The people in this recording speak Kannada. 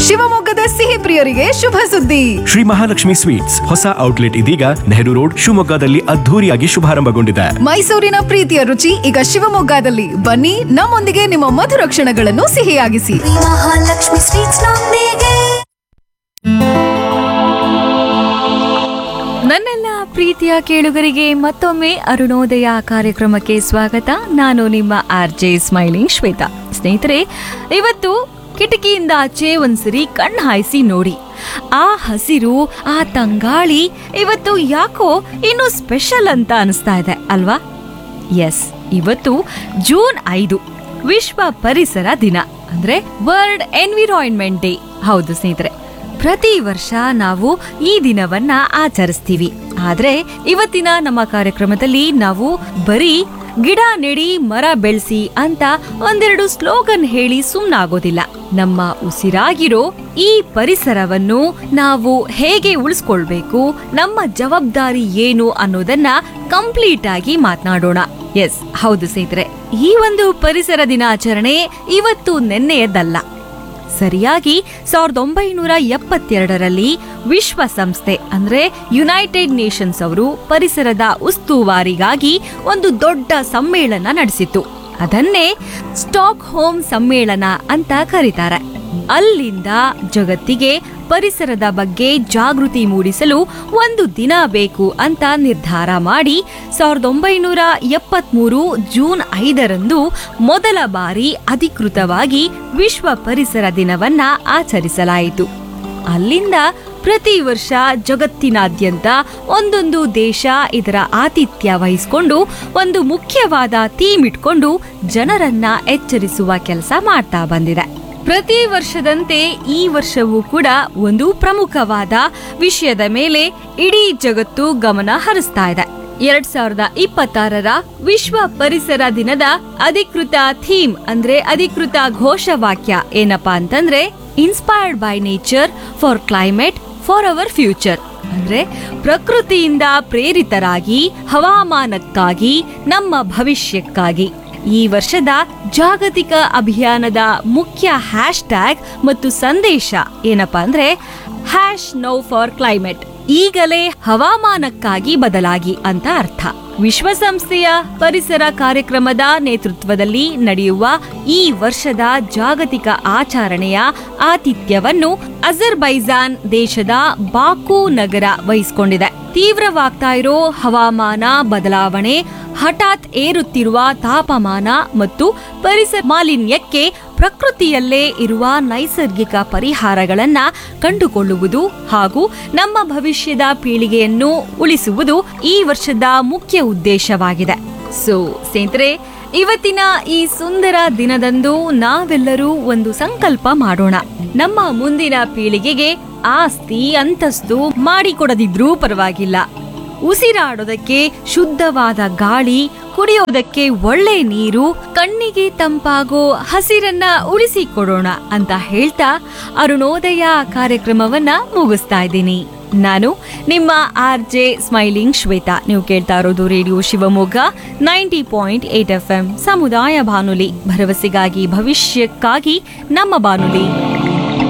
ಶಿವಮೊಗ್ಗದ ಸಿಹಿ ಪ್ರಿಯರಿಗೆ ಶುಭ ಸುದ್ದಿ ಶ್ರೀ ಮಹಾಲಕ್ಷ್ಮಿ ಸ್ವೀಟ್ಸ್ ಹೊಸ ಔಟ್ಲೆಟ್ ಇದೀಗ ನೆಹರು ರೋಡ್ ಶಿವಮೊಗ್ಗದಲ್ಲಿ ಅದ್ಧೂರಿಯಾಗಿ ಶುಭಾರಂಭಗೊಂಡಿದೆ ಮೈಸೂರಿನ ಪ್ರೀತಿಯ ರುಚಿ ಈಗ ಶಿವಮೊಗ್ಗದಲ್ಲಿ ಬನ್ನಿ ನಮ್ಮೊಂದಿಗೆ ನಿಮ್ಮ ಮಧುರ ಕ್ಷಣಗಳನ್ನು ಸಿಹಿಯಾಗಿಸಿ ಮಹಾಲಕ್ಷ್ಮಿ ಸ್ವೀಟ್ಸ್ ನೊಂದಿಗೆ ನನ್ನೆಲ್ಲ ಪ್ರೀತಿಯ ಕೇಳುಗರಿಗೆ ಮತ್ತೊಮ್ಮೆ ಅರುಣೋದಯ ಕಾರ್ಯಕ್ರಮಕ್ಕೆ ಸ್ವಾಗತ ನಾನು ನಿಮ್ಮ ಆರ್ ಜೆ ಸ್ಮೈಲಿಂಗ್ ಶ್ವೇತಾ ಸ್ನೇಹಿತರೆ ಇವತ್ತು ಕಿಟಕಿಯಿಂದ ಆಚೆ ಒಂದ್ಸರಿ ಕಣ್ಣು ಹಾಯಿಸಿ ನೋಡಿ ಆ ಹಸಿರು ಆ ತಂಗಾಳಿ ಇವತ್ತು ಯಾಕೋ ಇನ್ನೂ ಸ್ಪೆಷಲ್ ಅಂತ ಅನಿಸ್ತಾ ಇದೆ ಅಲ್ವಾ ಎಸ್ ಇವತ್ತು ಜೂನ್ ಐದು ವಿಶ್ವ ಪರಿಸರ ದಿನ ಅಂದ್ರೆ ವರ್ಲ್ಡ್ ಎನ್ವಿರಾನ್ಮೆಂಟ್ ಡೇ ಹೌದು ಸ್ನೇಹಿತರೆ ಪ್ರತಿ ವರ್ಷ ನಾವು ಈ ದಿನವನ್ನ ಆಚರಿಸ್ತೀವಿ ಆದ್ರೆ ಇವತ್ತಿನ ನಮ್ಮ ಕಾರ್ಯಕ್ರಮದಲ್ಲಿ ನಾವು ಬರೀ ಗಿಡ ನೆಡಿ ಮರ ಬೆಳೆಸಿ ಅಂತ ಒಂದೆರಡು ಸ್ಲೋಗನ್ ಹೇಳಿ ಸುಮ್ನಾಗೋದಿಲ್ಲ ನಮ್ಮ ಉಸಿರಾಗಿರೋ ಈ ಪರಿಸರವನ್ನು ನಾವು ಹೇಗೆ ಉಳಿಸ್ಕೊಳ್ಬೇಕು ನಮ್ಮ ಜವಾಬ್ದಾರಿ ಏನು ಅನ್ನೋದನ್ನ ಕಂಪ್ಲೀಟ್ ಆಗಿ ಮಾತನಾಡೋಣ ಎಸ್ ಹೌದು ಸ್ನೇಹಿತರೆ ಈ ಒಂದು ಪರಿಸರ ದಿನಾಚರಣೆ ಇವತ್ತು ನೆನ್ನೆಯದಲ್ಲ ಸರಿಯಾಗಿ ಸಾವಿರದ ಒಂಬೈನೂರ ಎಪ್ಪತ್ತೆರಡರಲ್ಲಿ ವಿಶ್ವಸಂಸ್ಥೆ ಅಂದ್ರೆ ಯುನೈಟೆಡ್ ನೇಷನ್ಸ್ ಅವರು ಪರಿಸರದ ಉಸ್ತುವಾರಿಗಾಗಿ ಒಂದು ದೊಡ್ಡ ಸಮ್ಮೇಳನ ನಡೆಸಿತು ಅದನ್ನೇ ಸ್ಟಾಕ್ ಹೋಮ್ ಸಮ್ಮೇಳನ ಅಂತ ಕರೀತಾರೆ ಅಲ್ಲಿಂದ ಜಗತ್ತಿಗೆ ಪರಿಸರದ ಬಗ್ಗೆ ಜಾಗೃತಿ ಮೂಡಿಸಲು ಒಂದು ದಿನ ಬೇಕು ಅಂತ ನಿರ್ಧಾರ ಮಾಡಿ ಸಾವಿರದ ಒಂಬೈನೂರ ಎಪ್ಪತ್ಮೂರು ಜೂನ್ ಐದರಂದು ಮೊದಲ ಬಾರಿ ಅಧಿಕೃತವಾಗಿ ವಿಶ್ವ ಪರಿಸರ ದಿನವನ್ನ ಆಚರಿಸಲಾಯಿತು ಅಲ್ಲಿಂದ ಪ್ರತಿ ವರ್ಷ ಜಗತ್ತಿನಾದ್ಯಂತ ಒಂದೊಂದು ದೇಶ ಇದರ ಆತಿಥ್ಯ ವಹಿಸಿಕೊಂಡು ಒಂದು ಮುಖ್ಯವಾದ ಥೀಮ್ ಇಟ್ಕೊಂಡು ಜನರನ್ನ ಎಚ್ಚರಿಸುವ ಕೆಲಸ ಮಾಡ್ತಾ ಬಂದಿದೆ ಪ್ರತಿ ವರ್ಷದಂತೆ ಈ ವರ್ಷವೂ ಕೂಡ ಒಂದು ಪ್ರಮುಖವಾದ ವಿಷಯದ ಮೇಲೆ ಇಡೀ ಜಗತ್ತು ಗಮನ ಹರಿಸ್ತಾ ಇದೆ ಎರಡ್ ಸಾವಿರದ ಇಪ್ಪತ್ತಾರರ ವಿಶ್ವ ಪರಿಸರ ದಿನದ ಅಧಿಕೃತ ಥೀಮ್ ಅಂದ್ರೆ ಅಧಿಕೃತ ಘೋಷವಾಕ್ಯ ಏನಪ್ಪಾ ಅಂತಂದ್ರೆ inspired by nature for climate for our future ಅಂದ್ರೆ ಪ್ರಕೃತಿಯಿಂದ ಪ್ರೇರಿತರಾಗಿ ಹವಾಮಾನಕ್ಕಾಗಿ ನಮ್ಮ ಭವಿಷ್ಯಕ್ಕಾಗಿ ಈ ವರ್ಷದ ಜಾಗತಿಕ ಅಭಿಯಾನದ ಮುಖ್ಯ ಹ್ಯಾಶ್ ಟ್ಯಾಗ್ ಮತ್ತು ಸಂದೇಶ ಏನಪ್ಪಾ ಅಂದ್ರೆ ಹ್ಯಾಶ್ ನೋ ಫಾರ್ ಕ್ಲೈಮೇಟ್ ಈಗಲೇ ಹವಾಮಾನಕ್ಕಾಗಿ ಬದಲಾಗಿ ಅಂತ ಅರ್ಥ ವಿಶ್ವಸಂಸ್ಥೆಯ ಪರಿಸರ ಕಾರ್ಯಕ್ರಮದ ನೇತೃತ್ವದಲ್ಲಿ ನಡೆಯುವ ಈ ವರ್ಷದ ಜಾಗತಿಕ ಆಚರಣೆಯ ಆತಿಥ್ಯವನ್ನು ಅಜರ್ಬೈಜಾನ್ ದೇಶದ ಬಾಕು ನಗರ ವಹಿಸಿಕೊಂಡಿದೆ ತೀವ್ರವಾಗ್ತಾ ಇರೋ ಹವಾಮಾನ ಬದಲಾವಣೆ ಹಠಾತ್ ಏರುತ್ತಿರುವ ತಾಪಮಾನ ಮತ್ತು ಪರಿಸರ ಮಾಲಿನ್ಯಕ್ಕೆ ಪ್ರಕೃತಿಯಲ್ಲೇ ಇರುವ ನೈಸರ್ಗಿಕ ಪರಿಹಾರಗಳನ್ನ ಕಂಡುಕೊಳ್ಳುವುದು ಹಾಗೂ ನಮ್ಮ ಭವಿಷ್ಯದ ಪೀಳಿಗೆಯನ್ನು ಉಳಿಸುವುದು ಈ ವರ್ಷದ ಮುಖ್ಯ ಉದ್ದೇಶವಾಗಿದೆ ಸೊ ಸ್ನೇಹಿತರೆ ಇವತ್ತಿನ ಈ ಸುಂದರ ದಿನದಂದು ನಾವೆಲ್ಲರೂ ಒಂದು ಸಂಕಲ್ಪ ಮಾಡೋಣ ನಮ್ಮ ಮುಂದಿನ ಪೀಳಿಗೆಗೆ ಆಸ್ತಿ ಅಂತಸ್ತು ಮಾಡಿಕೊಡದಿದ್ರೂ ಪರವಾಗಿಲ್ಲ ಉಸಿರಾಡೋದಕ್ಕೆ ಶುದ್ಧವಾದ ಗಾಳಿ ಕುಡಿಯೋದಕ್ಕೆ ಒಳ್ಳೆ ನೀರು ಕಣ್ಣಿಗೆ ತಂಪಾಗೋ ಹಸಿರನ್ನ ಉಳಿಸಿಕೊಡೋಣ ಅಂತ ಹೇಳ್ತಾ ಅರುಣೋದಯ ಕಾರ್ಯಕ್ರಮವನ್ನ ಮುಗಿಸ್ತಾ ಇದ್ದೀನಿ ನಾನು ನಿಮ್ಮ ಆರ್ ಜೆ ಸ್ಮೈಲಿಂಗ್ ಶ್ವೇತಾ ನೀವು ಕೇಳ್ತಾ ಇರೋದು radio Shivamogga ninety point eight F M ಸಮುದಾಯ ಬಾನುಲಿ ಭರವಸೆಗಾಗಿ ಭವಿಷ್ಯಕ್ಕಾಗಿ ನಮ್ಮ ಬಾನುಲಿ